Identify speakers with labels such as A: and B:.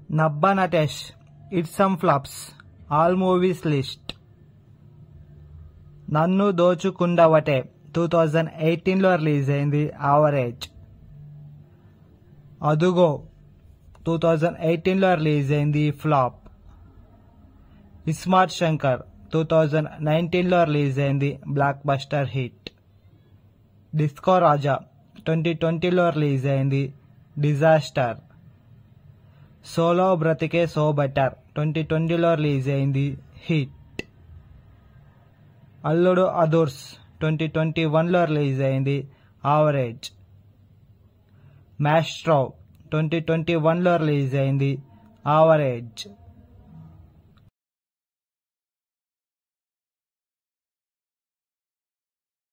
A: నబ్బా నటేష్ it some flops all movies list నన్ను దోచుకుండవటే టూ థౌజండ్ ఎయిటీన్లో రిలీజ్ అయింది యావరేజ్ అదుగో టూ థౌజండ్ ఎయిటీన్లో రిలీజ్ అయింది flop iSmart Shankar two thousand నైన్టీన్లో రిలీజ్ అయింది blockbuster hit Disco Raja twenty ట్వంటీలో రిలీజ్ అయింది డిజాస్టర్ సోలో బ్రతికే సో బెటర్ ట్వంటీ ట్వంటీలో రిలీజ్ అయింది hit Alludu Adhurs twenty twenty వన్లో రిలీజ్ అయింది ఆవరేజ్ మ్యాస్ట్రో ట్వంటీ ట్వంటీ వన్లో రిలీజ్ అయింది ఆవరేజ్